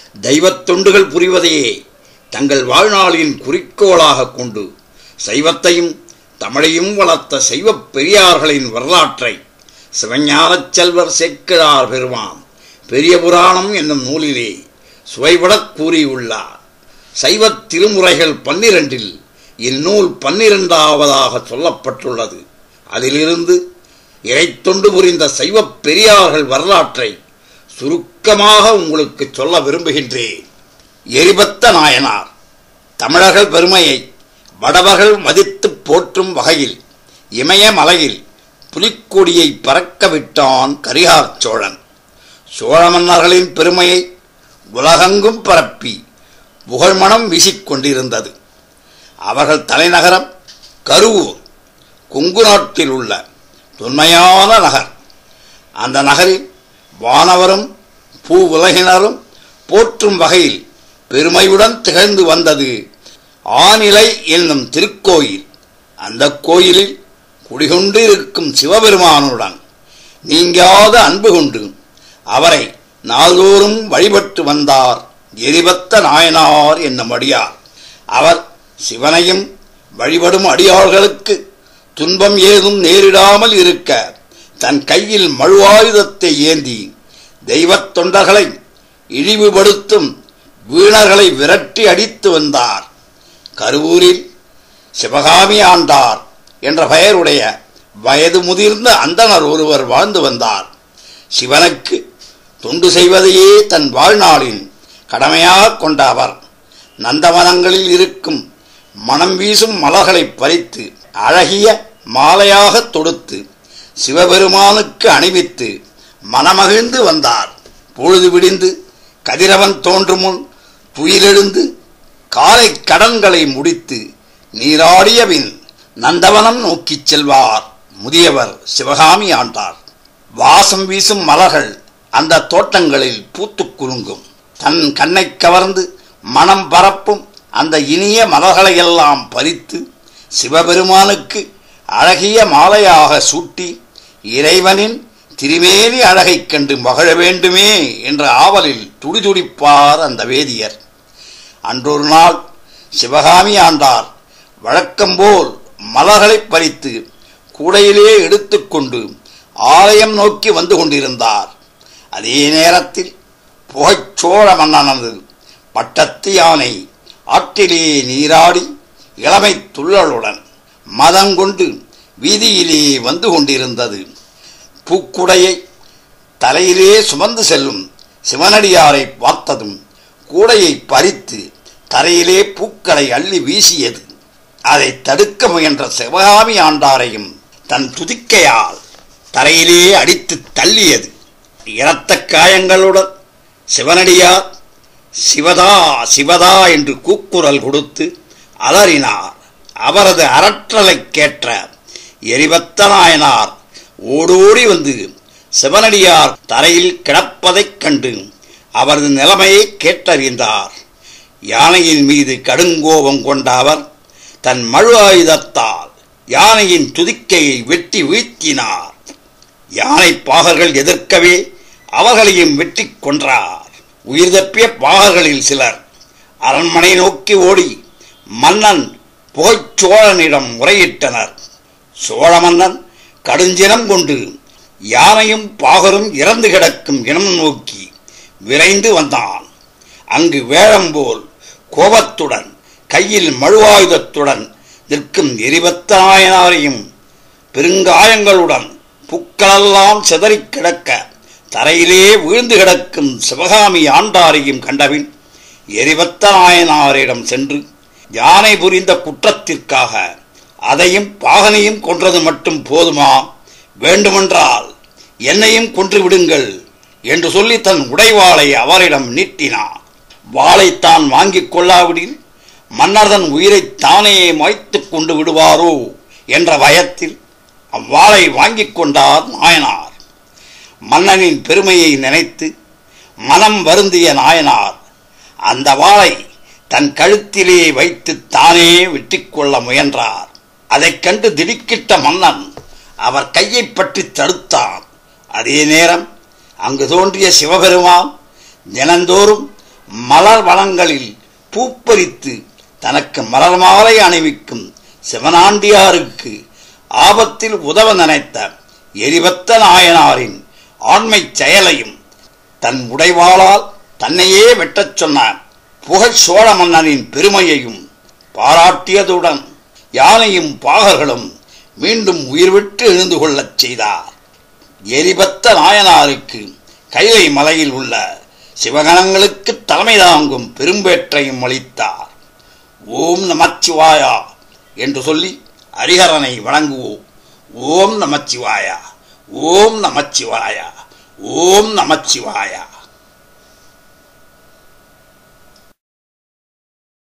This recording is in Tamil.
தெய்வத் தொண்டுகள் புரிவதையே தங்கள் வாழ்நாளின் குறிக்கோளாக கொண்டு சைவத்தையும் தமிழையும் வளர்த்த சைவப் பெரியார்களின் வரலாற்றை சிவஞானச் செல்வர் சேக்கிழார் பெருமான் பெரிய புராணம் என்னும் நூலிலே சுவைபடக் கூறியுள்ளார் சைவத் திருமுறைகள் பன்னிரண்டில் இந்நூல் பன்னிரண்டாவதாக சொல்லப்பட்டுள்ளது அதிலிருந்து இறைத்தொண்டு புரிந்த சைவப் பெரியார்கள் வரலாற்றை சுருக்கமாக உங்களுக்கு சொல்ல விரும்புகின்றேன் எரிபத்த நாயனார் தமிழர்கள் பெருமையை வடவர்கள் மதித்துப் போற்றும் வகையில் இமயமலையில் புலிக்கொடியை பறக்க விட்டான் கரிகார் சோழன் சோழ மன்னர்களின் பெருமையை உலகெங்கும் பரப்பி புகழ்மணம் வீசிக்கொண்டிருந்தது அவர்கள் தலைநகரம் கருவூர் கொங்கு நாட்டில் உள்ள தொன்மையான நகர் அந்த நகரில் வானவரும் பூ உலகினரும் போற்றும் வகையில் பெருமையுடன் திகழ்ந்து வந்தது ஆனிலை என்னும் திருக்கோயில் அந்த கோயிலில் குடிகொண்டு இருக்கும் சிவபெருமானுடன் நீங்காத அன்பு கொண்டு அவரை நாள்தோறும் வழிபட்டு வந்தார் எரிபத்த நாயனார் என்னும் அடியார் அவர் சிவனையும் வழிபடும் அடியார்களுக்கு துன்பம் ஏதும் நேரிடாமல் இருக்க தன் கையில் மழுவாயுதத்தை ஏந்தி தெய்வத் தொண்டர்களை இழிவுபடுத்தும் வீணர்களை விரட்டி அடித்து வந்தார் கருவூரில் சிவகாமி ஆண்டார் என்ற பெயருடைய வயது முதிர்ந்த அந்தணர் ஒருவர் வாழ்ந்து வந்தார் சிவனுக்கு தொண்டு செய்வதையே தன் வாழ்நாளின் கடமையாக கொண்ட அவர் நந்தவனங்களில் இருக்கும் மனம் வீசும் மலர்களை பறித்து அழகிய மாலையாக தொடுத்து சிவபெருமானுக்கு அணிவித்து மனமகிழ்ந்து வந்தார் பொழுது விடிந்து கதிரவன் தோன்றும் முன் துயிலெழுந்து காலை கடன்களை முடித்து நீராடிய பின் நந்தவனம் நோக்கிச் செல்வார் முதியவர் சிவகாமி ஆண்டார் வாசம் வீசும் மலர்கள் அந்த தோட்டங்களில் பூத்துக் குலுங்கும் தன் கண்ணை கவர்ந்து மனம் பரப்பும் அந்த இனிய மலர்களையெல்லாம் பறித்து சிவபெருமானுக்கு அழகிய மாலையாக சூட்டி இறைவனின் திருமேனி அழகைக் கண்டு மகிழ வேண்டுமே என்ற ஆவலில் துடிதுடிப்பார் அந்த வேதியர் அன்றொரு நாள் சிவகாமி ஆண்டார் வழக்கம்போல் மலர்களைப் பறித்து கூடையிலே எடுத்துக்கொண்டு ஆலயம் நோக்கி வந்து கொண்டிருந்தார் அதே நேரத்தில் புகைச்சோழ மன்னனது பட்டத்து யானை ஆற்றிலே நீராடி இளமை துள்ளலுடன் மதங்கொண்டு வீதியிலே வந்து கொண்டிருந்தது பூக்குடையை தலையிலே சுமந்து செல்லும் சிவனடியாரை பார்த்ததும் கூடையை பறித்து தரையிலே பூக்களை அள்ளி வீசியது அதை தடுக்க முயன்ற சிவகாமி ஆண்டாரையும் தன் துதிக்கையால் தரையிலே அடித்து தள்ளியது இரத்த காயங்களுடன் சிவனடியார் சிவதா சிவதா என்று கூக்குரல் கொடுத்து அலறினார் அவரது அரற்றலைக் கேட்ட எரிபத்த நாயனார் ஓடோடி வந்து சிவனடியார் தரையில் கிடப்பதைக் கண்டு அவரது நிலைமையை கேட்டறிந்தார் யானையின் மீது கடுங்கோபம் கொண்ட அவர் தன் மழு ஆயுதத்தால் யானையின் துதிக்கையை வெட்டி வீழ்த்தினார் யானை பாகர்கள் எதிர்க்கவே அவர்களையும் வெட்டி கொன்றார் உயிர் தப்பிய பாகர்களில் சிலர் அரண்மனை நோக்கி ஓடி மன்னன் புகைச்சோழனிடம் முறையிட்டனர் சோழ மன்னன் கடுஞ்சினம் கொண்டு யானையும் பாகரும் இறந்து கிடக்கும் இனம் நோக்கி விரைந்து வந்தான் அங்கு வேழம்போல் கோபத்துடன் கையில் மழுவாயுதத்துடன் நிற்கும் எரிபத்த நாயனாரையும் பெருங்காயங்களுடன் புக்களெல்லாம் சிதறிக் கிடக்க தரையிலே வீழ்ந்து கிடக்கும் சிவகாமி ஆண்டாரையும் கண்டபின் எரிபத்த நாயனாரிடம் சென்று யானை புரிந்த குற்றத்திற்காக அதையும் பாகனையும் கொன்றது மட்டும் போதுமா வேண்டுமென்றால் என்னையும் கொன்று விடுங்கள் என்று சொல்லி தன் உடைவாளை அவரிடம் நீட்டினார் வாளை தான் வாங்கிக் கொள்ளாவிடில் மன்னர் தன் உயிரை தானே மாய்த்துக் கொண்டு விடுவாரோ என்ற பயத்தில் அவ்வாளை வாங்கிக் கொண்டார் நாயனார் மன்னனின் பெருமையை நினைத்து மனம் வருந்திய நாயனார் அந்த வாளை தன் கழுத்திலே வைத்து தானே வெட்டிக் கொள்ள முயன்றார் அதைக் கண்டு திடுக்கிட்ட மன்னன் அவர் கையை பற்றி தடுத்தான் அதே நேரம் அங்கு தோன்றிய சிவபெருமான் தினந்தோறும் மலர் வளங்களில் பூப்பறித்து தனக்கு மலர் மாலை அணிவிக்கும் சிவனாண்டியாருக்கு ஆபத்தில் உதவ நினைத்த எரிபத்த நாயனாரின் ஆண்மைச் செயலையும் தன் உடைவாளால் தன்னையே வெட்டச் சொன்ன புகழ் சோழ மன்னனின் பெருமையையும் பாராட்டியதுடன் யானையும் பாகர்களும் மீண்டும் உயிர்விட்டு எழுந்து கொள்ளச் செய்தார் எரிபத்த நாயனாருக்கு கைலை மலையில் உள்ள சிவகணங்களுக்கு தலைமை தாங்கும் பெரும்பேற்றையும் அளித்தார் ஓம் நமச்சிவாயா என்று சொல்லி ஹரிஹரனை வணங்குவோம் ஓம் நமச்சிவாயா ஓம் நமச்சிவாயா ஓம் நமச்சிவாயா